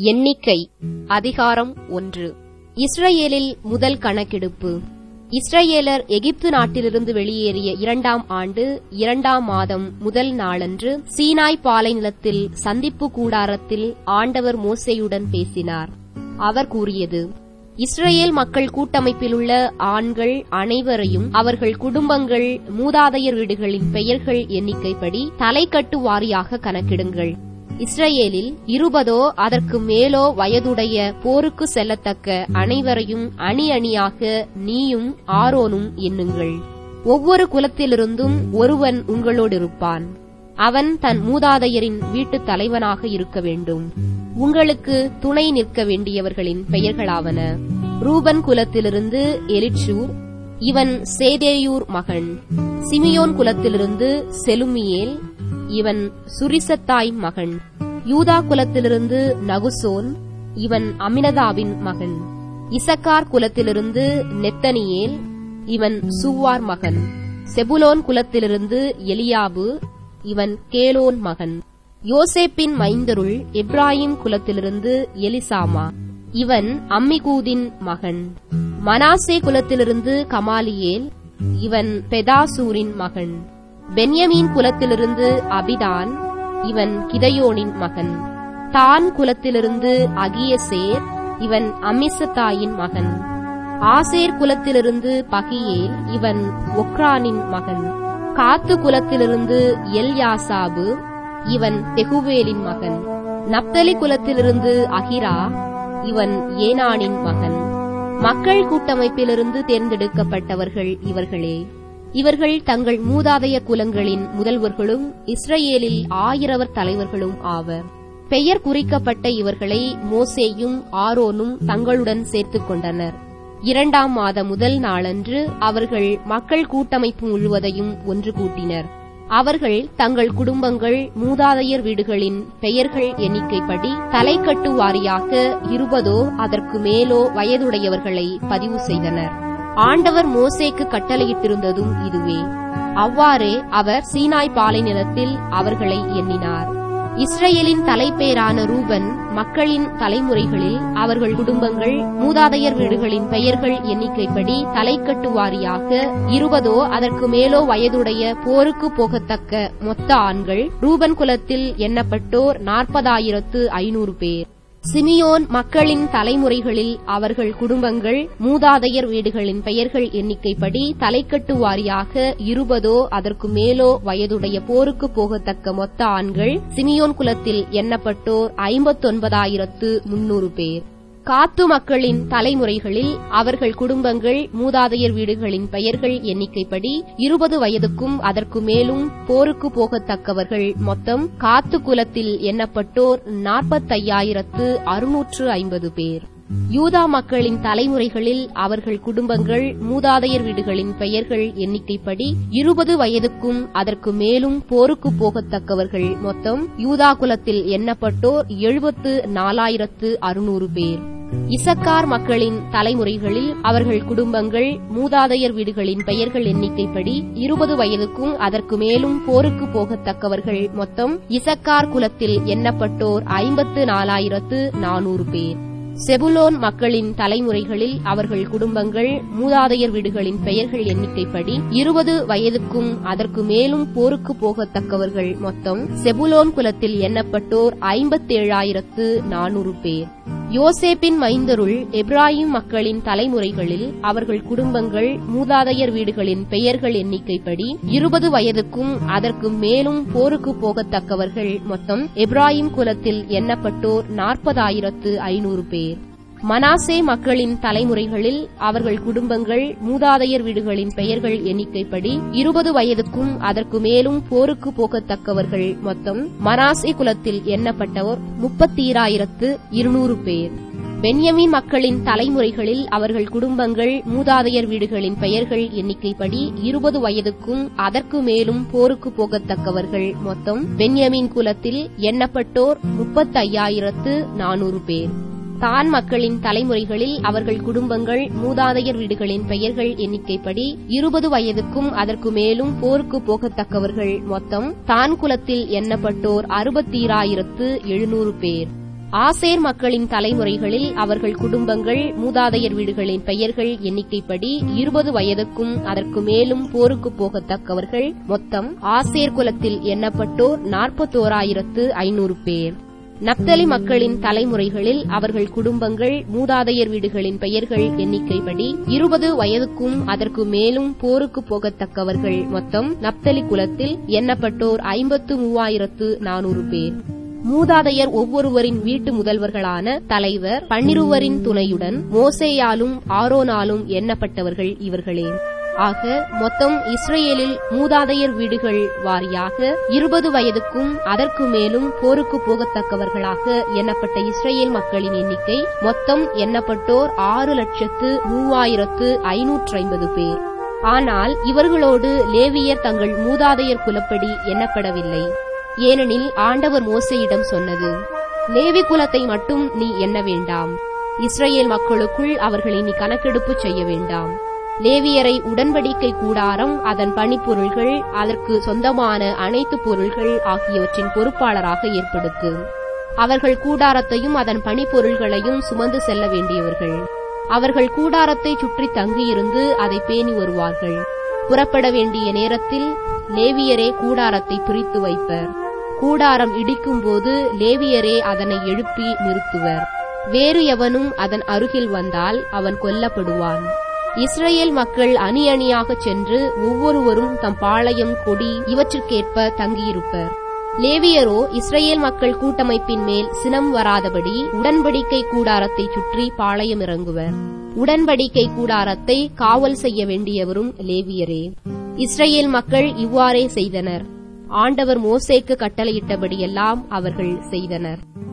எண்ணிக்கை அதிகாரம் ஒன்று இஸ்ரவேலில் முதல் கணக்கெடுப்பு இஸ்ரவேலர் எகிப்து நாட்டிலிருந்து வெளியேறிய இரண்டாம் ஆண்டு இரண்டாம் மாதம் முதல் நாளன்று சீனாய் பாலைநிலத்தில் சந்திப்பு கூடாரத்தில் ஆண்டவர் மோசேயுடன் பேசினார் அவர் கூறியது இஸ்ரேல் மக்கள் கூட்டமைப்பிலுள்ள ஆண்கள் அனைவரையும் அவர்கள் குடும்பங்கள் மூதாதையர் வீடுகளின் பெயர்கள் எண்ணிக்கைப்படி தலைக்கட்டு வாரியாக கணக்கிடுங்கள் இஸ்ரேலில் இருபதோ அதற்கு மேலோ வயதுடைய போருக்கு செல்லத்தக்க அனைவரையும் அணி அணியாக நீயும் ஆரோனும் எண்ணுங்கள் ஒவ்வொரு குலத்திலிருந்தும் ஒருவன் உங்களோடு இருப்பான் அவன் தன் மூதாதையரின் வீட்டுத் தலைவனாக இருக்க வேண்டும் உங்களுக்கு துணை நிற்க வேண்டியவர்களின் பெயர்களாவன ரூபன் குலத்திலிருந்து எலிச்சூர் இவன் சேதேயூர் மகன் சிமியோன் குலத்திலிருந்து செலுமியேல் இவன் சுரிசத்தாய் மகன் யூதா குலத்திலிருந்து நகுசோன் இவன் அமினதாவின் மகன் இசக்கார் குலத்திலிருந்து நெத்தனியேல் இவன் சூவார் மகன் செபுலோன் குலத்திலிருந்து எலியாபு இவன் கேலோன் மகன் யோசேப்பின் மைந்தருள் எப்ராஹிம் குலத்திலிருந்து எலிசாமா இவன் அம்மிகூதின் மகன் மனாசே குலத்திலிருந்து கமாலியேல் இவன் பெதாசூரின் மகன் பென்யமீன் குலத்திலிருந்து அபிதான் இவன் கிதையோனின் மகன் தான் குலத்திலிருந்து அகியசேர் இவன் அமிசத்தாயின் மகன் ஆசேர் குலத்திலிருந்து பகியேல் இவன் ஒக்ரானின் மகன் காத்து குலத்திலிருந்து எல்யாசாபு இவன் தெகுவேலின் மகன் நப்தலி குலத்திலிருந்து அகிரா இவன் ஏனானின் மகன் மக்கள் கூட்டமைப்பிலிருந்து தேர்ந்தெடுக்கப்பட்டவர்கள் இவர்களே இவர்கள் தங்கள் மூதாதைய குலங்களின் முதல்வர்களும் இஸ்ரேலில் ஆயிரவர் தலைவர்களும் ஆவர் பெயர் குறிக்கப்பட்ட இவர்களை மோசேயும் ஆரோனும் தங்களுடன் சேர்த்துக் கொண்டனர் இரண்டாம் மாத முதல் நாளன்று அவர்கள் மக்கள் கூட்டமைப்பு முழுவதையும் ஒன்று கூட்டினர் அவர்கள் தங்கள் குடும்பங்கள் மூதாதையர் வீடுகளின் பெயர்கள் எண்ணிக்கைப்படி தலைக்கட்டு வாரியாக இருபதோ அதற்கு மேலோ வயதுடையவர்களை பதிவு செய்தனர் ஆண்டவர் மோசேக்கு கட்டளையிட்டிருந்ததும் இதுவே அவ்வாறே அவர் சீனாய் பாலைநிலத்தில் அவர்களை எண்ணினார் இஸ்ரேலின் தலைப்பேரான ரூபன் மக்களின் தலைமுறைகளில் அவர்கள் குடும்பங்கள் மூதாதையர் வீடுகளின் பெயர்கள் எண்ணிக்கைப்படி தலைக்கட்டு வாரியாக இருபதோ அதற்கு மேலோ வயதுடைய போருக்கு போகத்தக்க மொத்த ஆண்கள் ரூபன் குலத்தில் எண்ணப்பட்டோர் நாற்பதாயிரத்து ஐநூறு பேர் சிமியோன் மக்களின் தலைமுறைகளில் அவர்கள் குடும்பங்கள் மூதாதையர் வீடுகளின் பெயர்கள் எண்ணிக்கைப்படி தலைக்கட்டு வாரியாக இருபதோ அதற்கு மேலோ வயதுடைய போருக்கு போகத்தக்க மொத்த ஆண்கள் சிமியோன் குலத்தில் எண்ணப்பட்டோர் ஐம்பத்தொன்பதாயிரத்து முன்னூறு பேர் காத்து மக்களின் தலைமுறைகளில் அவர்கள் குடும்பங்கள் மூதாதையர் வீடுகளின் பெயர்கள் எண்ணிக்கைப்படி இருபது வயதுக்கும் அதற்கு மேலும் போருக்கு போகத்தக்கவர்கள் மொத்தம் காத்து குலத்தில் எண்ணப்பட்டோர் நாற்பத்தையாயிரத்து அறுநூற்று ஐம்பது பேர் யூதா மக்களின் தலைமுறைகளில் அவர்கள் குடும்பங்கள் மூதாதையர் வீடுகளின் பெயர்கள் எண்ணிக்கைப்படி இருபது வயதுக்கும் அதற்கு மேலும் போருக்கு போகத்தக்கவர்கள் மொத்தம் யூதா குலத்தில் எண்ணப்பட்டோர் எழுபத்து நாலாயிரத்து அறுநூறு பேர் இசக்கார் மக்களின் தலைமுறைகளில் அவர்கள் குடும்பங்கள் மூதாதையர் வீடுகளின் பெயர்கள் எண்ணிக்கைப்படி இருபது வயதுக்கும் அதற்கு மேலும் போருக்கு போகத்தக்கவர்கள் மொத்தம் இசக்கார் குலத்தில் எண்ணப்பட்டோர் ஐம்பத்து நாலாயிரத்து நானூறு பேர் செபுலோன் மக்களின் தலைமுறைகளில் அவர்கள் குடும்பங்கள் மூதாதையர் வீடுகளின் பெயர்கள் எண்ணிக்கைப்படி இருபது வயதுக்கும் அதற்கு மேலும் போருக்கு போகத்தக்கவர்கள் மொத்தம் செபுலோன் குலத்தில் எண்ணப்பட்டோர் ஐம்பத்தேழாயிரத்து நானூறு பேர் யோசேப்பின் மைந்தருள் எப்ராஹிம் மக்களின் தலைமுறைகளில் அவர்கள் குடும்பங்கள் மூதாதையர் வீடுகளின் பெயர்கள் எண்ணிக்கைப்படி இருபது வயதுக்கும் அதற்கு மேலும் போருக்கு போகத்தக்கவர்கள் மொத்தம் எப்ராஹிம் குலத்தில் எண்ணப்பட்டோர் நாற்பதாயிரத்து ஐநூறு பேர் மனாசே மக்களின் தலைமுறைகளில் அவர்கள் குடும்பங்கள் மூதாதையர் வீடுகளின் பெயர்கள் எண்ணிக்கைப்படி இருபது வயதுக்கும் அதற்கு மேலும் போருக்கு போகத்தக்கவர்கள் மொத்தம் மனாசே குலத்தில் எண்ணப்பட்டோர் முப்பத்தீராயிரத்து இருநூறு பேர் பென்யமின் மக்களின் தலைமுறைகளில் அவர்கள் குடும்பங்கள் மூதாதையர் வீடுகளின் பெயர்கள் எண்ணிக்கைப்படி இருபது வயதுக்கும் அதற்கு மேலும் போருக்கு போகத்தக்கவர்கள் மொத்தம் பென்யமின் குலத்தில் எண்ணப்பட்டோர் முப்பத்தையாயிரத்து நானூறு பேர் தான் மக்களின் தலைமுறைகளில் அவர்கள் குடும்பங்கள் மூதாதையர் வீடுகளின் பெயர்கள் எண்ணிக்கைப்படி இருபது வயதுக்கும் அதற்கு மேலும் போருக்கு போகத்தக்கவர்கள் மொத்தம் தான் குலத்தில் எண்ணப்பட்டோர் அறுபத்தீராயிரத்து எழுநூறு பேர் ஆசேர் மக்களின் தலைமுறைகளில் அவர்கள் குடும்பங்கள் மூதாதையர் வீடுகளின் பெயர்கள் எண்ணிக்கைப்படி இருபது வயதுக்கும் அதற்கு மேலும் போருக்கு போகத்தக்கவர்கள் மொத்தம் ஆசேர் குலத்தில் எண்ணப்பட்டோர் நாற்பத்தோராயிரத்து ஐநூறு பேர் நப்தலி மக்களின் தலைமுறைகளில் அவர்கள் குடும்பங்கள் மூதாதையர் வீடுகளின் பெயர்கள் எண்ணிக்கைப்படி இருபது வயதுக்கும் அதற்கு மேலும் போருக்கு போகத்தக்கவர்கள் மொத்தம் நப்தலி குலத்தில் எண்ணப்பட்டோர் ஐம்பத்து மூவாயிரத்து நானூறு பேர் மூதாதையர் ஒவ்வொருவரின் வீட்டு முதல்வர்களான தலைவர் பன்னிருவரின் துணையுடன் மோசேயாலும் ஆரோனாலும் எண்ணப்பட்டவர்கள் இவர்களே ஆக மொத்தம் இஸ்ரேலில் மூதாதையர் வீடுகள் வாரியாக இருபது வயதுக்கும் அதற்கு மேலும் போருக்கு போகத்தக்கவர்களாக எண்ணப்பட்ட இஸ்ரேல் மக்களின் எண்ணிக்கை மொத்தம் எண்ணப்பட்டோர் ஆறு லட்சத்து மூவாயிரத்து ஐநூற்று ஐம்பது பேர் ஆனால் இவர்களோடு லேவியர் தங்கள் மூதாதையர் குலப்படி எண்ணப்படவில்லை ஏனெனில் ஆண்டவர் மோசையிடம் சொன்னது லேவி குலத்தை மட்டும் நீ எண்ண வேண்டாம் இஸ்ரேல் மக்களுக்குள் அவர்களை நீ கணக்கெடுப்பு செய்ய வேண்டாம் லேவியரை உடன்படிக்கை கூடாரம் அதன் பணிப்பொருள்கள் அதற்கு சொந்தமான அனைத்து பொருள்கள் ஆகியவற்றின் பொறுப்பாளராக ஏற்படுத்து அவர்கள் கூடாரத்தையும் அதன் பணிப்பொருள்களையும் சுமந்து செல்ல வேண்டியவர்கள் அவர்கள் கூடாரத்தை சுற்றி தங்கியிருந்து அதை பேணி வருவார்கள் புறப்பட வேண்டிய நேரத்தில் லேவியரே கூடாரத்தை பிரித்து வைப்பர் கூடாரம் இடிக்கும்போது லேவியரே அதனை எழுப்பி நிறுத்துவர் வேறு எவனும் அதன் அருகில் வந்தால் அவன் கொல்லப்படுவான் இஸ்ரேல் மக்கள் அணி அணியாகச் சென்று ஒவ்வொருவரும் தம் பாளையம் கொடி இவற்றுக்கேற்ப தங்கியிருப்பர் லேவியரோ இஸ்ரேல் மக்கள் கூட்டமைப்பின் மேல் சினம் வராதபடி உடன்படிக்கை கூடாரத்தை சுற்றி பாளையம் இறங்குவர் உடன்படிக்கை கூடாரத்தை காவல் செய்ய வேண்டியவரும் லேவியரே இஸ்ரேல் மக்கள் இவ்வாறே செய்தனர் ஆண்டவர் மோசேக்கு கட்டளையிட்டபடியெல்லாம் அவர்கள் செய்தனர்